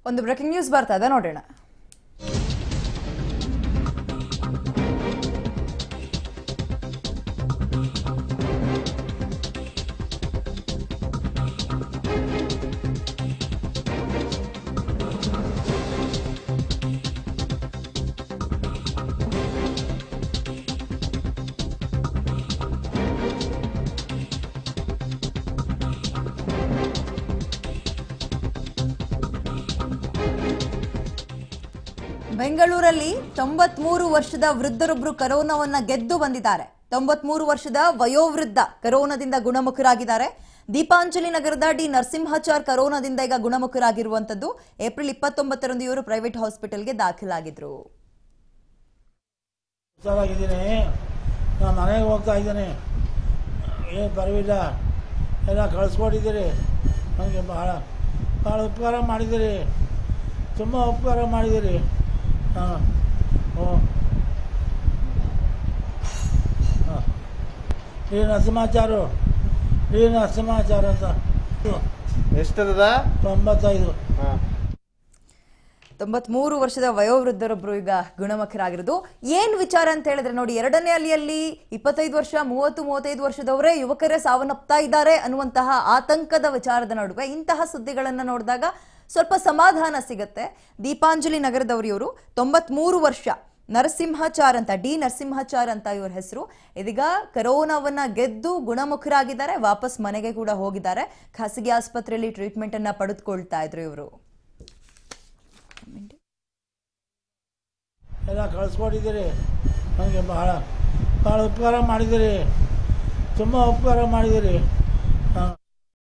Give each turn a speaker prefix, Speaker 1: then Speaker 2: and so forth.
Speaker 1: ಒಂದು breaking news ಬರ್ತಾ ಇದೆ ನೋಡೋಣ ಬೆಂಗಳೂರಲ್ಲಿ ತೊಂಬತ್ಮೂರು ವರ್ಷದ ವೃದ್ಧರೊಬ್ಬರು ಕರೋನಾವನ್ನ ಗೆದ್ದು ಬಂದಿದ್ದಾರೆ ತೊಂಬತ್ಮೂರು ವರ್ಷದ ವಯೋವೃದ್ಧ ಕರೋನಾದಿಂದ ಗುಣಮುಖರಾಗಿದ್ದಾರೆ ದೀಪಾಂಜಲಿ ನಗರದ ಡಿ ನರಸಿಂಹಾಚಾರ್ ಕರೋನಾದಿಂದ ಈಗ ಗುಣಮುಖರಾಗಿರುವಂತದ್ದು ಏಪ್ರಿಲ್ ಇಪ್ಪತ್ತೊಂಬತ್ತರಂದು ಇವರು ಪ್ರೈವೇಟ್ ಹಾಸ್ಪಿಟಲ್ಗೆ ದಾಖಲಾಗಿದ್ರು
Speaker 2: ಹುಷಾರಾಗಿದ್ದೀನಿ ನಾನು ಮನೆಗೆ ಹೋಗ್ತಾ ಇದ್ದೀನಿ ಏನು ಪರವಿಲ್ಲ ಎಲ್ಲ ಕಳಿಸ್ಕೊಟ್ಟಿದ್ದೀರಿ ನನಗೆ ಭಾಳ ಭಾಳ ಉಪಕಾರ ಮಾಡಿದ್ದೀರಿ ತುಂಬ ಉಪಕಾರ ಮಾಡಿದ್ದೀರಿ ಹಾಂ ಓ ಹಾಂ ಈ ನರಸಿಂಹಾಚಾರು ಈ ನರಸಿಂಹಾಚಾರ ಅಂತ
Speaker 3: ಎಷ್ಟದ
Speaker 2: ತೊಂಬತ್ತೈದು
Speaker 1: ತೊಂಬತ್ಮೂರು ವರ್ಷದ ವಯೋವೃದ್ಧರೊಬ್ರು ಈಗ ಗುಣಮುಖರಾಗಿರೋದು ಏನ್ ವಿಚಾರ ಅಂತ ಹೇಳಿದ್ರೆ ನೋಡಿ ಎರಡನೇ ಅಲಿಯಲ್ಲಿ ಇಪ್ಪತ್ತೈದು ವರ್ಷ ಮೂವತ್ತು ಮೂವತ್ತೈದು ವರ್ಷದವರೇ ಯುವಕರೇ ಸಾವನ್ನಪ್ತಾ ಇದ್ದಾರೆ ಅನ್ನುವಂತಹ ಆತಂಕದ ವಿಚಾರದ ನಡುವೆ ಇಂತಹ ಸುದ್ದಿಗಳನ್ನ ನೋಡಿದಾಗ ಸ್ವಲ್ಪ ಸಮಾಧಾನ ಸಿಗತ್ತೆ ದೀಪಾಂಜಲಿ ನಗರದವರು ಇವರು ತೊಂಬತ್ಮೂರು ವರ್ಷ ನರಸಿಂಹಾಚಾರ್ ಅಂತ ಡಿ ನರಸಿಂಹಾಚಾರ್ ಅಂತ ಇವ್ರ ಹೆಸರು ಇದೀಗ ಕರೋನಾವನ್ನ ಗೆದ್ದು ಗುಣಮುಖರಾಗಿದ್ದಾರೆ ವಾಪಸ್ ಮನೆಗೆ ಕೂಡ ಹೋಗಿದ್ದಾರೆ ಖಾಸಗಿ ಆಸ್ಪತ್ರೆಯಲ್ಲಿ ಟ್ರೀಟ್ಮೆಂಟ್ ಅನ್ನ ಪಡೆದುಕೊಳ್ತಾ ಇದ್ರು ಇವರು
Speaker 2: ಎಲ್ಲ ಕಳಿಸ್ಕೊಟ್ಟಿದ್ದೀರಿ ನನಗೆ ಭಾಳ ಭಾಳ ಉಪಕಾರ ಮಾಡಿದ್ದೀರಿ ತುಂಬ ಉಪಕಾರ ಮಾಡಿದ್ದೀರಿ ಹಾಂ